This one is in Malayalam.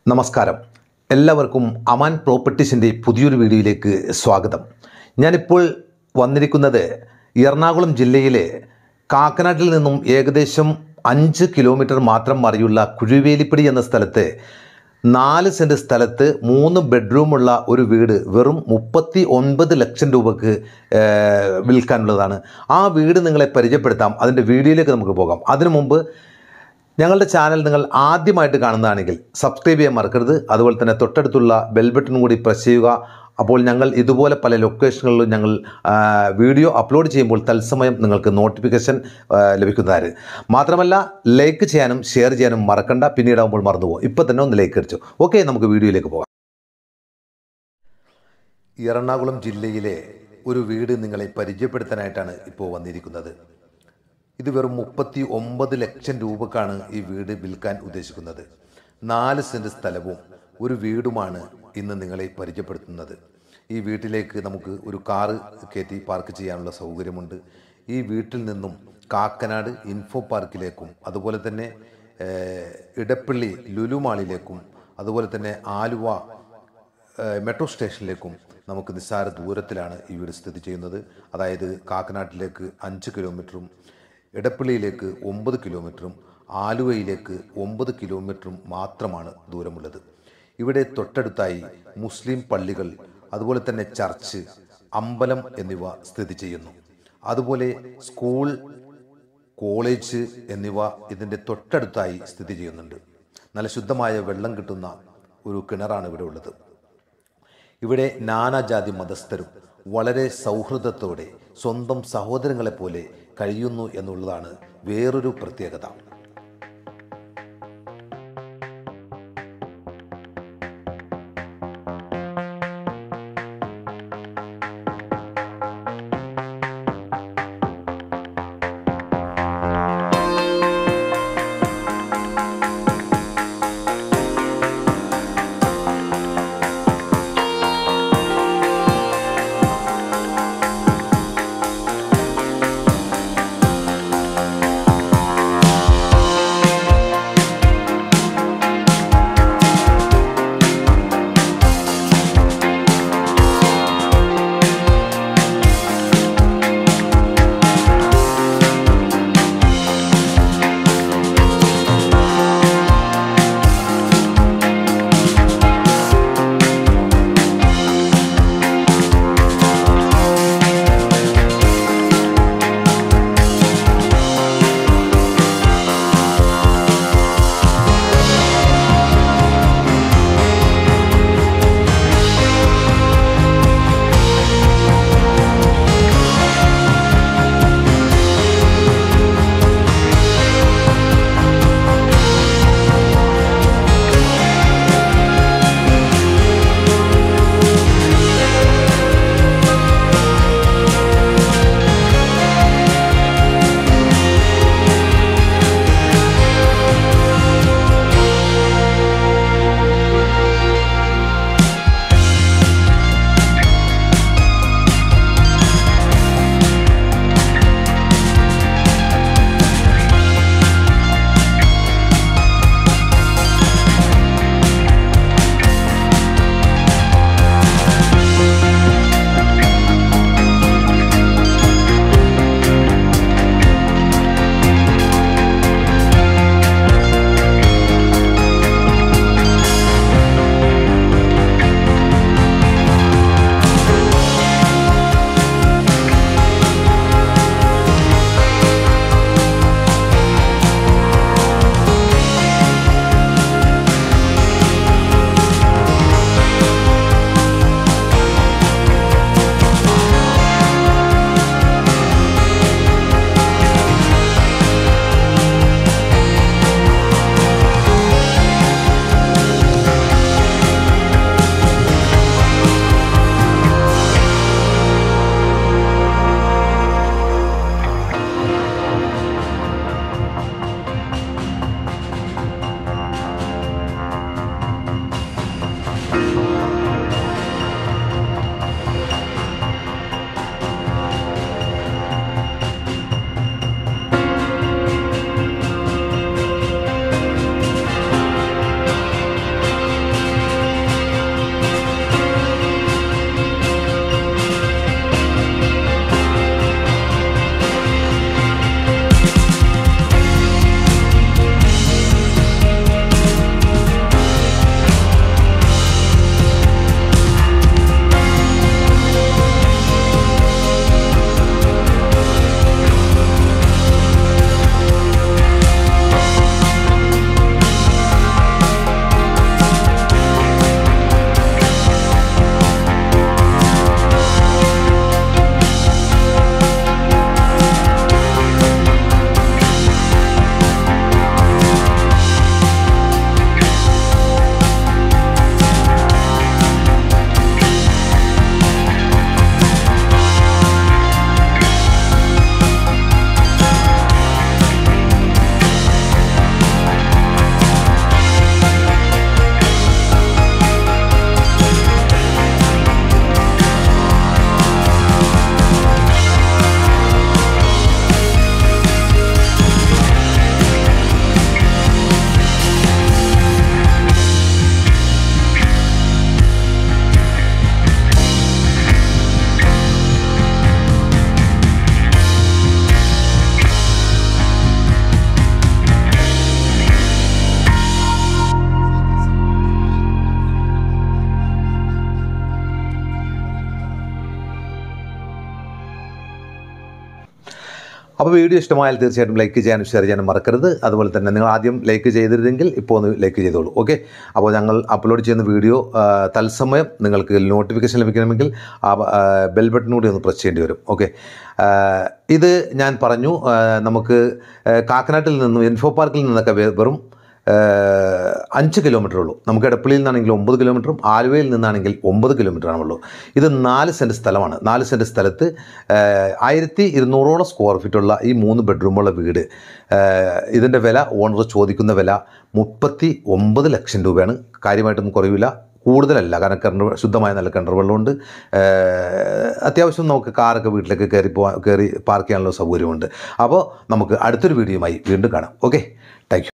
നമസ്കാരം എല്ലാവർക്കും അമാൻ പ്രോപ്പർട്ടീസിൻ്റെ പുതിയൊരു വീഡിയോയിലേക്ക് സ്വാഗതം ഞാനിപ്പോൾ വന്നിരിക്കുന്നത് എറണാകുളം ജില്ലയിലെ കാക്കനാട്ടിൽ നിന്നും ഏകദേശം അഞ്ച് കിലോമീറ്റർ മാത്രം മറിയുള്ള കുഴുവേലിപ്പടി എന്ന സ്ഥലത്ത് നാല് സെൻറ്റ് സ്ഥലത്ത് മൂന്ന് ബെഡ്റൂമുള്ള ഒരു വീട് വെറും മുപ്പത്തി ഒൻപത് ലക്ഷം രൂപക്ക് ഏഹ്, വിൽക്കാനുള്ളതാണ് ആ വീട് നിങ്ങളെ പരിചയപ്പെടുത്താം അതിൻ്റെ വീഡിയോയിലേക്ക് നമുക്ക് പോകാം അതിനു മുമ്പ് ഞങ്ങളുടെ ചാനൽ നിങ്ങൾ ആദ്യമായിട്ട് കാണുന്നതാണെങ്കിൽ സബ്സ്ക്രൈബ് ചെയ്യാൻ മറക്കരുത് അതുപോലെ തന്നെ തൊട്ടടുത്തുള്ള ബെൽ ബട്ടൺ കൂടി പ്രസ് ചെയ്യുക അപ്പോൾ ഞങ്ങൾ ഇതുപോലെ പല ലൊക്കേഷനുകളിലും ഞങ്ങൾ ആ, വീഡിയോ അപ്ലോഡ് ചെയ്യുമ്പോൾ തത്സമയം നിങ്ങൾക്ക് നോട്ടിഫിക്കേഷൻ ആ, ലഭിക്കുന്നതായിരുന്നു മാത്രമല്ല ലൈക്ക് ചെയ്യാനും ഷെയർ ചെയ്യാനും മറക്കണ്ട പിന്നീടാകുമ്പോൾ മറന്നുപോകും ഇപ്പോൾ തന്നെ ഒന്ന് ലൈക്ക് അടിച്ചു ഓക്കെ നമുക്ക് വീഡിയോയിലേക്ക് പോകാം എറണാകുളം ജില്ലയിലെ ഒരു വീട് നിങ്ങളെ പരിചയപ്പെടുത്താനായിട്ടാണ് ഇപ്പോൾ വന്നിരിക്കുന്നത് ഇത് വെറും മുപ്പത്തി ഒമ്പത് ലക്ഷം രൂപക്കാണ് ഈ വീട് വിൽക്കാൻ ഉദ്ദേശിക്കുന്നത് നാല് സെൻറ്റ് സ്ഥലവും ഒരു വീടുമാണ് ഇന്ന് നിങ്ങളെ പരിചയപ്പെടുത്തുന്നത് ഈ വീട്ടിലേക്ക് നമുക്ക് ഒരു കാറ് കയറ്റി പാർക്ക് ചെയ്യാനുള്ള സൗകര്യമുണ്ട് ഈ വീട്ടിൽ നിന്നും കാക്കനാട് ഇൻഫോ പാർക്കിലേക്കും അതുപോലെ തന്നെ ഏഹ്, ഇടപ്പള്ളി ലുലു മാളിലേക്കും അതുപോലെ തന്നെ ആലുവ ഏഹ് മെട്രോ സ്റ്റേഷനിലേക്കും നമുക്ക് നിസ്സാര ദൂരത്തിലാണ് ഈ വീട് സ്ഥിതി ചെയ്യുന്നത് അതായത് കാക്കനാട്ടിലേക്ക് അഞ്ച് കിലോമീറ്ററും ഇടപ്പള്ളിയിലേക്ക് ഒമ്പത് കിലോമീറ്ററും ആലുവയിലേക്ക് ഒമ്പത് കിലോമീറ്ററും മാത്രമാണ് ദൂരമുള്ളത് ഇവിടെ തൊട്ടടുത്തായി മുസ്ലിം പള്ളികൾ അതുപോലെ തന്നെ ചർച്ച് അമ്പലം എന്നിവ സ്ഥിതി ചെയ്യുന്നു അതുപോലെ സ്കൂൾ കോളേജ് എന്നിവ ഇതിൻ്റെ തൊട്ടടുത്തായി സ്ഥിതി ചെയ്യുന്നുണ്ട് നല്ല ശുദ്ധമായ വെള്ളം കിട്ടുന്ന ഒരു കിണറാണ് ഇവിടെ ഉള്ളത് ഇവിടെ നാനാജാതി മതസ്ഥരും വളരെ സൗഹൃദത്തോടെ സ്വന്തം സഹോദരങ്ങളെ പോലെ കഴിയുന്നു എന്നുള്ളതാണ് വേറൊരു പ്രത്യേകത അപ്പോൾ വീഡിയോ ഇഷ്ടമായാൽ തീർച്ചയായിട്ടും ലൈക്ക് ചെയ്യാനും ഷെയർ ചെയ്യാനും മറക്കരുത് അതുപോലെ തന്നെ നിങ്ങൾ ആദ്യം ലൈക്ക് ചെയ്തിരുന്നെങ്കിൽ ഇപ്പോൾ ഒന്ന് ലൈക്ക് ചെയ്തോളൂ ഓക്കെ അപ്പോൾ ഞങ്ങൾ അപ്ലോഡ് ചെയ്യുന്ന വീഡിയോ ആ, തത്സമയം നിങ്ങൾക്ക് നോട്ടിഫിക്കേഷൻ ലഭിക്കണമെങ്കിൽ ആ ബെൽ ബട്ടൺ കൂടി ഒന്ന് പ്രസ് ചെയ്യേണ്ടി വരും ഓക്കെ ഇത് ഞാൻ പറഞ്ഞു ആ, നമുക്ക് ആ, കാക്കനാട്ടിൽ നിന്നും ഇൻഫോ പാർക്കിൽ നിന്നൊക്കെ വെ- വെറും ഏഹ് അഞ്ച് കിലോമീറ്റർ ഉള്ളൂ നമുക്ക് എടപ്പള്ളിയിൽ നിന്നാണെങ്കിൽ ഒമ്പത് കിലോമീറ്ററും ആലുവയിൽ നിന്നാണെങ്കിൽ ഒമ്പത് കിലോമീറ്ററാണുള്ളൂ ഇത് നാല് സെൻറ്റ് സ്ഥലമാണ് നാല് സെൻറ്റ് സ്ഥലത്ത് ഏഹ് ആയിരത്തി ഇരുന്നൂറോളം സ്ക്വയർ ഫീറ്റുള്ള ഈ മൂന്ന് ബെഡ്റൂമുള്ള വീട് ഏഹ് ഇതിൻ്റെ വില ഓണർ ചോദിക്കുന്ന വില മുപ്പത്തി ഒമ്പത് ലക്ഷം രൂപയാണ് കാര്യമായിട്ടൊന്നും കുറയില്ല കൂടുതലല്ല കാരണം കിണർ ശുദ്ധമായ നല്ല കിണർ വെള്ളമുണ്ട് ഏഹ് അത്യാവശ്യം നമുക്ക് കാറൊക്കെ വീട്ടിലേക്ക് കയറി പോകാൻ കയറി പാർക്ക് ചെയ്യാനുള്ള സൗകര്യമുണ്ട് അപ്പോൾ നമുക്ക് അടുത്തൊരു വീഡിയോയുമായി വീണ്ടും കാണാം ഓക്കെ താങ്ക്